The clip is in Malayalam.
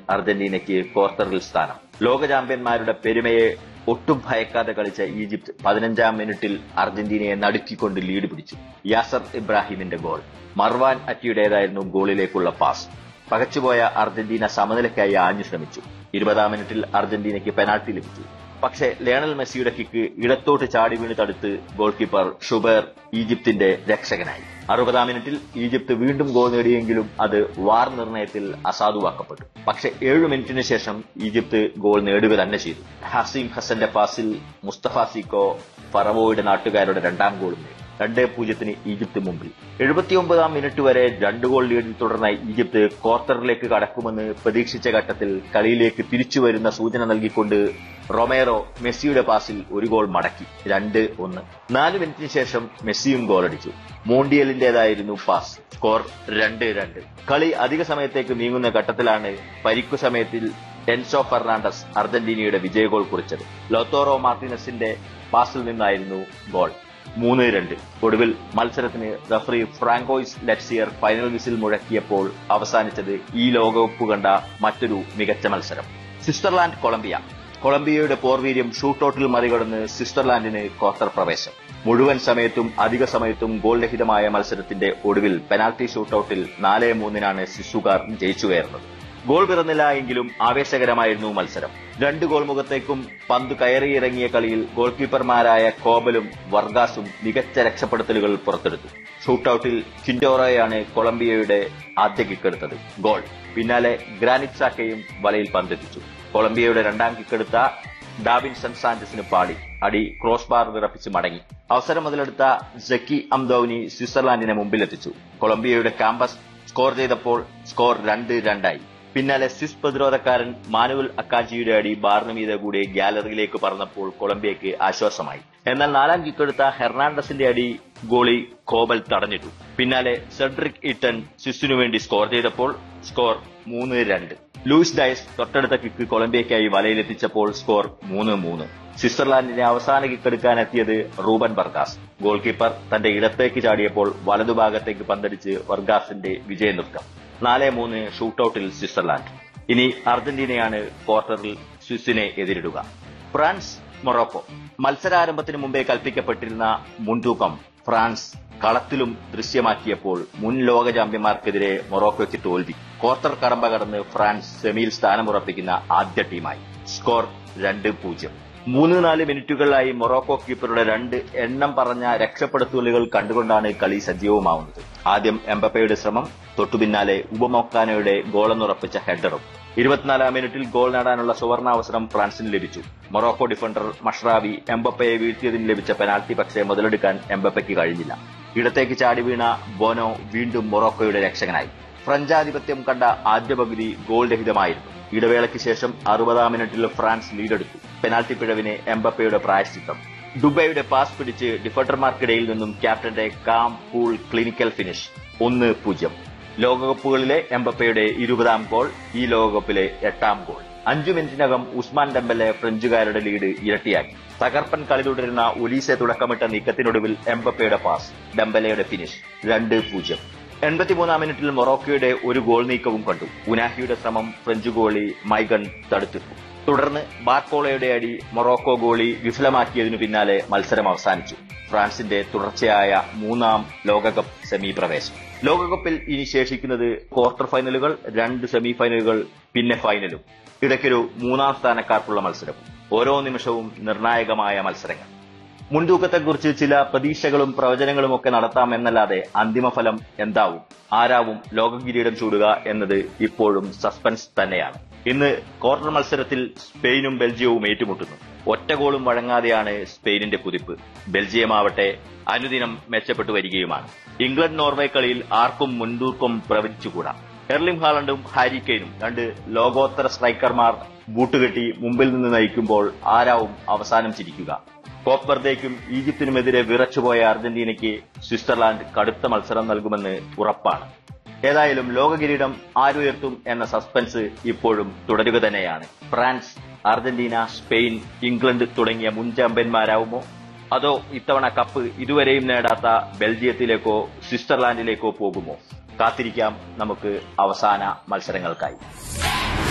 അർജന്റീനയ്ക്ക് ക്വാർട്ടറിൽ സ്ഥാനം ലോക ചാമ്പ്യന്മാരുടെ പെരുമയെ ഒട്ടും ഭയക്കാതെ കളിച്ച ഈജിപ്ത് പതിനഞ്ചാം മിനിറ്റിൽ അർജന്റീനയെ നടുക്കിക്കൊണ്ട് ലീഡ് പിടിച്ചു യാസർ ഇബ്രാഹിമിന്റെ ഗോൾ മർവാൻ അറ്റിയുടേതായിരുന്നു ഗോളിലേക്കുള്ള പാസ് പകച്ചുപോയ അർജന്റീന സമനിലയ്ക്കായി ആഞ്ഞു ശ്രമിച്ചു ഇരുപതാം മിനിറ്റിൽ അർജന്റീനയ്ക്ക് പെനാൽറ്റി ലഭിച്ചു പക്ഷേ ലയണൽ മെസ്സിയുടെ കിക്ക് ഇടത്തോട്ട് ചാടി വീണ് തടുത്ത് ഗോൾ കീപ്പർ ഷുബേർ ഈജിപ്തിന്റെ രക്ഷകനായി അറുപതാം മിനിറ്റിൽ ഈജിപ്ത് വീണ്ടും ഗോൾ നേടിയെങ്കിലും അത് വാർ നിർണയത്തിൽ അസാധുവാക്കപ്പെട്ടു പക്ഷേ ഏഴു മിനിറ്റിന് ശേഷം ഈജിപ്ത് ഗോൾ നേടുക തന്നെ ചെയ്തു ഹസീം ഹസന്റെ പാസിൽ മുസ്തഫ സിക്കോ ഫറവോയുടെ നാട്ടുകാരുടെ രണ്ടാം ഗോളും നേടി രണ്ട് പൂജ്യത്തിന് ഈജിപ്ത് മുമ്പിൽ എഴുപത്തിയൊമ്പതാം മിനിറ്റ് വരെ രണ്ട് ഗോൾ ലീഡിൽ തുടർന്ന ഈജിപ്ത് ക്വാർട്ടറിലേക്ക് കടക്കുമെന്ന് പ്രതീക്ഷിച്ച ഘട്ടത്തിൽ കളിയിലേക്ക് തിരിച്ചു വരുന്ന സൂചന നൽകിക്കൊണ്ട് റൊമേറോ മെസ്സിയുടെ പാസിൽ ഒരു ഗോൾ മടക്കി രണ്ട് ഒന്ന് നാല് മിനിറ്റിന് ശേഷം മെസ്സിയും ഗോളടിച്ചു മോണ്ടിയലിന്റേതായിരുന്നു പാസ് സ്കോർ രണ്ട് രണ്ട് കളി അധിക സമയത്തേക്ക് നീങ്ങുന്ന ഘട്ടത്തിലാണ് പരിക്കു സമയത്തിൽ എൻസോ ഫെർണാണ്ടസ് അർജന്റീനയുടെ വിജയ ഗോൾ കുറിച്ചത് ലോത്തോറോ മാർട്ടിനസിന്റെ പാസിൽ നിന്നായിരുന്നു ഗോൾ മൂന്ന് രണ്ട് ഒടുവിൽ മത്സരത്തിന് referee Francois Letexier final whistle മുഴക്കിയപ്പോൾ അവസാനിച്ചത് ഈ ലോകകപ്പ് കണ്ട മറ്റൊരു മികച്ച മത്സരം സ്വിറ്റ്സർലാൻഡ് കൊളംബിയ കൊളംബിയയുടെ പോർവീര്യം ഷൂട്ടൌട്ടിൽ മറികടന്ന് സ്വിറ്റ്സർലാൻഡിന് ക്വാർട്ടർ പ്രവേശം മുഴുവൻ സമയത്തും അധിക സമയത്തും ഗോൾ രഹിതമായ മത്സരത്തിന്റെ ഒടുവിൽ പെനാൽറ്റി ഷൂട്ടൌട്ടിൽ നാല് മൂന്നിനാണ് സിസുകാർ ജയിച്ചു കയറുന്നത് ഗോൾ പിറന്നില്ല എങ്കിലും ആവേശകരമായിരുന്നു മത്സരം രണ്ട് ഗോൾ മുഖത്തേക്കും പന്ത് കയറിയിറങ്ങിയ കളിയിൽ ഗോൾ കീപ്പർമാരായ കോബലും വർഗാസും മികച്ച രക്ഷപ്പെടുത്തലുകൾ പുറത്തെടുത്തു ഷൂട്ടൌട്ടിൽ കിൻഡോറയാണ് കൊളംബിയയുടെ ആദ്യ കിക്കെടുത്തത് ഗോൾ പിന്നാലെ ഗ്രാനിറ്റ് സാക്കയും വലയിൽ പന്തെത്തിച്ചു കൊളംബിയയുടെ രണ്ടാം കിക്കെടുത്ത ഡാവിൻസൺ സാഞ്ചസിന് പാടി അടി ക്രോസ് ബാർ വിറപ്പിച്ച് മടങ്ങി അവസരം മുതലെടുത്ത ജക്കി അംദൌനി സ്വിറ്റ്സർലാൻഡിനെ മുമ്പിലെത്തിച്ചു കൊളംബിയയുടെ ക്യാമ്പസ് സ്കോർ ചെയ്തപ്പോൾ സ്കോർ രണ്ട് രണ്ടായി പിന്നാലെ സ്വിസ് പ്രതിരോധക്കാരൻ മാനുവൽ അക്കാജിയുടെ അടി ബാറിന് മീതെ കൂടി ഗാലറിയിലേക്ക് പറന്നപ്പോൾ കൊളംബിയയ്ക്ക് ആശ്വാസമായി എന്നാൽ നാലാം കിക്കെടുത്ത ഹെർണാണ്ടസിന്റെ അടി ഗോളി കോബൽ തടഞ്ഞിട്ടു പിന്നാലെ സെഡ്രിക് ഇട്ടൻ സ്വിസിനു വേണ്ടി സ്കോർ ചെയ്തപ്പോൾ സ്കോർ മൂന്ന് രണ്ട് ലൂയിസ് ഡയസ് തൊട്ടടുത്ത കിക്ക് കൊളംബിയയ്ക്കായി വലയിലെത്തിച്ചപ്പോൾ സ്കോർ മൂന്ന് മൂന്ന് സ്വിറ്റ്സർലാൻഡിനെ അവസാന കിക്കെടുക്കാനെത്തിയത് റൂബൻ വർഗാസ് ഗോൾ കീപ്പർ തന്റെ ഇടത്തേക്ക് ചാടിയപ്പോൾ വലതുഭാഗത്തേക്ക് പന്തടിച്ച് വർഗാസിന്റെ വിജയനൃത്തം നാല് മൂന്ന് ഷൂട്ടൌട്ടിൽ സ്വിറ്റ്സർലാൻഡ് ഇനി അർജന്റീനയാണ് ക്വാർട്ടറിൽ സ്വിസിനെ എതിരിടുക ഫ്രാൻസ് മൊറോക്കോ മത്സരാരംഭത്തിന് മുമ്പേ കൽപ്പിക്കപ്പെട്ടിരുന്ന മുൻതൂക്കം ഫ്രാൻസ് കളത്തിലും ദൃശ്യമാക്കിയപ്പോൾ മുൻ ലോക ചാമ്പ്യന്മാർക്കെതിരെ മൊറോക്കോയ്ക്ക് തോൽവി ക്വാർട്ടർ കടമ്പ കടന്ന് ഫ്രാൻസ് സെമിയിൽ സ്ഥാനമുറപ്പിക്കുന്ന ആദ്യ ടീമായി സ്കോർ രണ്ട് പൂജ്യം മൂന്ന് നാല് മിനിറ്റുകളിലായി മൊറോക്കോ കീപ്പറുടെ രണ്ട് എണ്ണം പറഞ്ഞ രക്ഷപ്പെടുത്തലുകൾ കണ്ടുകൊണ്ടാണ് കളി സജീവമാവുന്നത് ആദ്യം എംബപ്പയുടെ ശ്രമം തൊട്ടുപിന്നാലെ ഉപമോക്കാനയുടെ ഗോളെന്നുറപ്പിച്ച ഹെഡറും ഇരുപത്തിനാലാം മിനിറ്റിൽ ഗോൾ നേടാനുള്ള സുവർണാവസരം ഫ്രാൻസിന് ലഭിച്ചു മൊറോക്കോ ഡിഫൻഡർ മഷ്റാവി എംബപ്പയെ വീഴ്ത്തിയതിന് ലഭിച്ച പെനാൽറ്റി പക്ഷേ മുതലെടുക്കാൻ എംബപ്പയ്ക്ക് കഴിഞ്ഞില്ല ഇടത്തേക്ക് ചാടി വീണ ബോനോ വീണ്ടും മൊറോക്കോയുടെ രക്ഷകനായി ഫ്രഞ്ച് ആധിപത്യം കണ്ട ആദ്യ പകുതി ഗോൾ രഹിതമായിരുന്നു ഇടവേളയ്ക്ക് ശേഷം അറുപതാം മിനിറ്റിൽ ഫ്രാൻസ് ലീഡെടുത്തു പെനാൽറ്റി പിഴവിന് എംബപ്പയുടെ പ്രായശ്ചിത്തം ദുബൈയുടെ പാസ് പിടിച്ച് ഡിഫൻഡർമാർക്കിടയിൽ നിന്നും ക്യാപ്റ്റന്റെ കാം കൂൾ ക്ലിനിക്കൽ ഫിനിഷ് ഒന്ന് പൂജ്യം ലോകകപ്പുകളിലെ എംബപ്പയുടെ ഇരുപതാം ഗോൾ ഈ ലോകകപ്പിലെ എട്ടാം ഗോൾ അഞ്ചു മിനിറ്റിനകം ഉസ്മാൻ ഡെമ്പലെ ഫ്രഞ്ചുകാരുടെ ലീഡ് ഇരട്ടിയാക്കി തകർപ്പൻ കളി തുടരുന്ന ഒലീസെ തുടക്കമിട്ട നീക്കത്തിനൊടുവിൽ എംബപ്പയുടെ പാസ് ഡെമ്പലയുടെ ഫിനിഷ് രണ്ട് പൂജ്യം എൺപത്തിമൂന്നാം മിനിറ്റിൽ മൊറോക്കോയുടെ ഒരു ഗോൾ നീക്കവും കണ്ടു ഉനാഹിയുടെ ശ്രമം ഫ്രഞ്ച് ഗോളി മൈഗൺ തടുത്തിട്ടു തുടർന്ന് ബാർക്കോളയുടെ അടി മൊറോക്കോ ഗോളി വിഫലമാക്കിയതിനു പിന്നാലെ മത്സരം അവസാനിച്ചു ഫ്രാൻസിന്റെ തുടർച്ചയായ മൂന്നാം ലോകകപ്പ് സെമി പ്രവേശം ലോകകപ്പിൽ ഇനി ശേഷിക്കുന്നത് ക്വാർട്ടർ ഫൈനലുകൾ രണ്ട് സെമി ഫൈനലുകൾ പിന്നെ ഫൈനലും ഇടയ്ക്കൊരു മൂന്നാം സ്ഥാനക്കാർക്കുള്ള മത്സരം ഓരോ നിമിഷവും നിർണായകമായ മത്സരങ്ങൾ മുൻതൂക്കത്തെക്കുറിച്ച് ചില പ്രതീക്ഷകളും പ്രവചനങ്ങളും ഒക്കെ നടത്താം എന്നല്ലാതെ അന്തിമഫലം എന്താവും ആരാവും ലോക കിരീടം ചൂടുക എന്നത് ഇപ്പോഴും സസ്പെൻസ് തന്നെയാണ് ഇന്ന് ക്വാർട്ടർ മത്സരത്തിൽ സ്പെയിനും ബെൽജിയവും ഏറ്റുമുട്ടുന്നു ഒറ്റ ഗോളും വഴങ്ങാതെയാണ് സ്പെയിനിന്റെ കുതിപ്പ് ബെൽജിയമാവട്ടെ അനുദിനം മെച്ചപ്പെട്ടു വരികയുമാണ് ഇംഗ്ലണ്ട് നോർവേ കളിയിൽ ആർക്കും മുൻതൂക്കം പ്രവചിച്ചുകൂടാ എർലിം ഹാലണ്ടും ഹാരി കെയ്നും രണ്ട് ലോകോത്തര സ്ട്രൈക്കർമാർ ബൂട്ടുകെട്ടി മുമ്പിൽ നിന്ന് നയിക്കുമ്പോൾ ആരാവും അവസാനം ചിരിക്കുക കോപ്പ് വെർദേക്കും ഈജിപ്തിനുമെതിരെ വിറച്ചുപോയ അർജന്റീനയ്ക്ക് സ്വിറ്റ്സർലാൻഡ് കടുത്ത മത്സരം നൽകുമെന്ന് ഉറപ്പാണ് ഏതായാലും ലോക കിരീടം ആരുയർത്തും എന്ന സസ്പെൻസ് ഇപ്പോഴും തുടരുക തന്നെയാണ് ഫ്രാൻസ് അർജന്റീന സ്പെയിൻ ഇംഗ്ലണ്ട് തുടങ്ങിയ മുൻ ചാമ്പ്യന്മാരാവുമോ അതോ ഇത്തവണ കപ്പ് ഇതുവരെയും നേടാത്ത ബെൽജിയത്തിലേക്കോ സ്വിറ്റ്സർലാൻഡിലേക്കോ പോകുമോ കാത്തിരിക്കാം നമുക്ക് അവസാന മത്സരങ്ങൾക്കായി